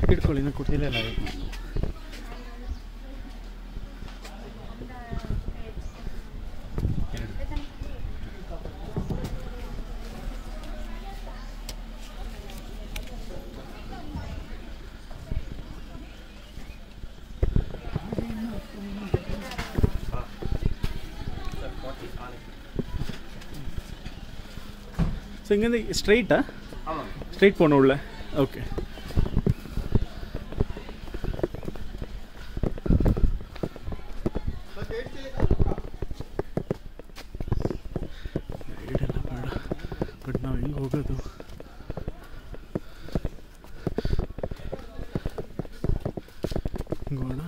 ಹಿಡ್ಕೊಳ್ಳಿ ಇನ್ನು ಕೊಟ್ಟಿಲ್ಲ ಇಲ್ಲ ஸோ இங்கேருந்து ஸ்ட்ரைட்டா ஆமாங்க ஸ்ட்ரைட் போகணும் உள்ள ஓகே ಗೈಡೆಲ್ಲ ಬೇಡ ಬಟ್ ನಾವು ಹೆಂಗೆ ಹೋಗೋದು ಹಿಂಗೋಣ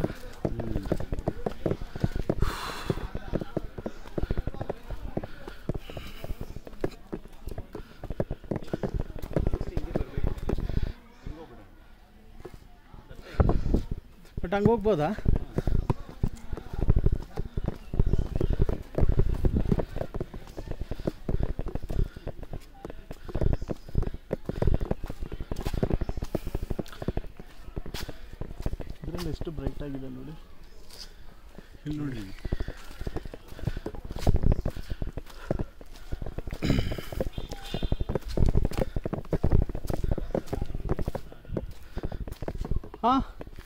ಬಟ್ ಹಂಗೆ ಹೋಗ್ಬೋದಾ ಇದರಲ್ಲಿ ಎಷ್ಟು ಬ್ರೈಟ್ ಆಗಿದೆ ನೋಡಿ ಇಲ್ಲಿ ನೋಡಿ ಹಾಂ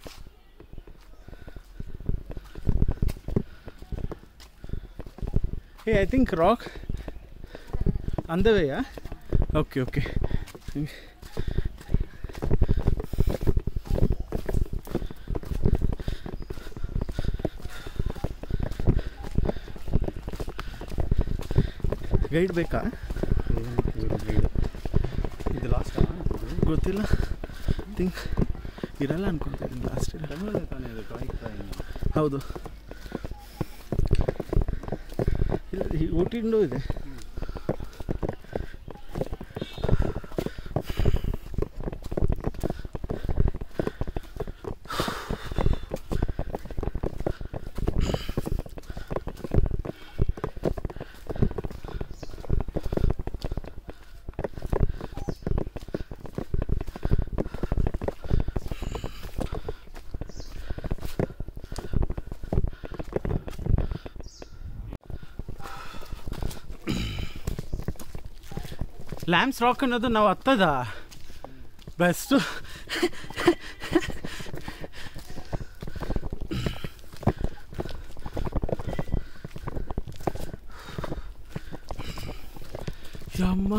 Hey, I think rock on the way, yeah? Okay, okay. Guide ಬೇಕಾ ಇದು ಲಾಸ್ಟ್ ಗೊತ್ತಿಲ್ಲ ಥಿಂಕ್ ಇರಲ್ಲ ಅನ್ಕೊಂತಿದ್ದೀನಿ ಲಾಸ್ಟ್ ಇರಲ್ಲ ಕನ್ನಡ ತಾನೇ ಅದು ಕಾಯ್ಕ್ ತಾಯಿ ಹೌದು ಇಲ್ಲ ಈ ಊಟಿಂಡು ಇದೆ ಲ್ಯಾಂಪ್ಸ್ ರಾಕ್ ಅನ್ನೋದು ನಾವು ಹತ್ತದ ಬೆಸ್ಟು ಯಮ್ಮ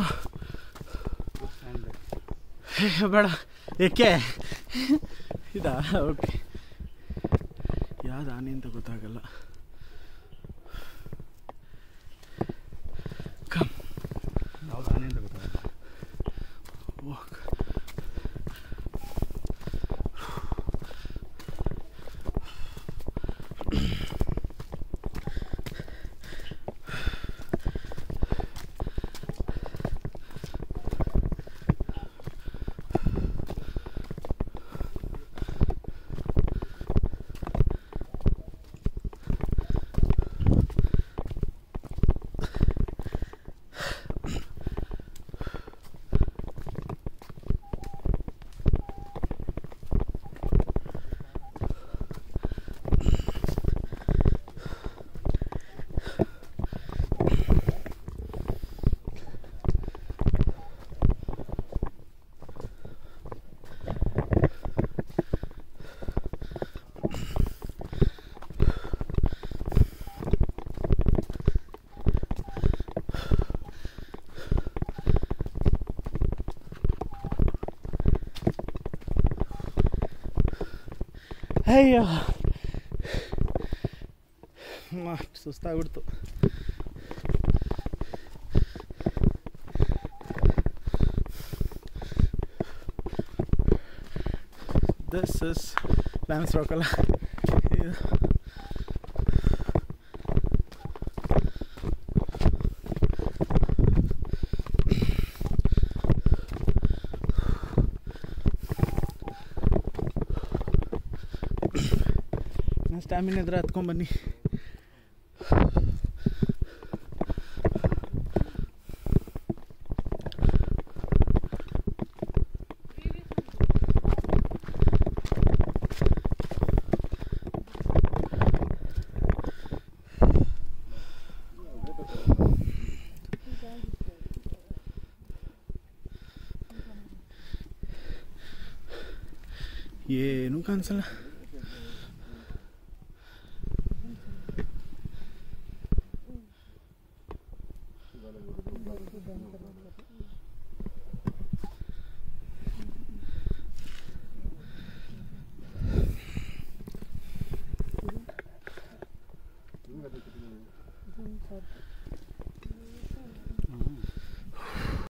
ಹೇ, ಬೇಡ ಏಕೆ ಇದಾ ಓಕೆ ಯಾವ್ದು ಆನೆ ಅಂತ ಗೊತ್ತಾಗಲ್ಲ ಕಮ್ ಯಾವ್ದು ಆನೆ ಅಂತ ಗೊತ್ತಾಗಲ್ಲ walk. ಅಯ್ಯೋ ಅಷ್ಟು ಸುಸ್ತಾಗ್ಬಿಡ್ತು ದಿಸ್ ಇಸ್ ಲ್ಯಾನ್ಸ್ ರಾಕಲ್ಲ ಇದು ಸ್ಟ್ಯಾಮಿನ ಇದ್ರೆ ಹತ್ಕೊಂಬನ್ನಿ ಏನೂ ಕಾಣಿಸಲ್ಲ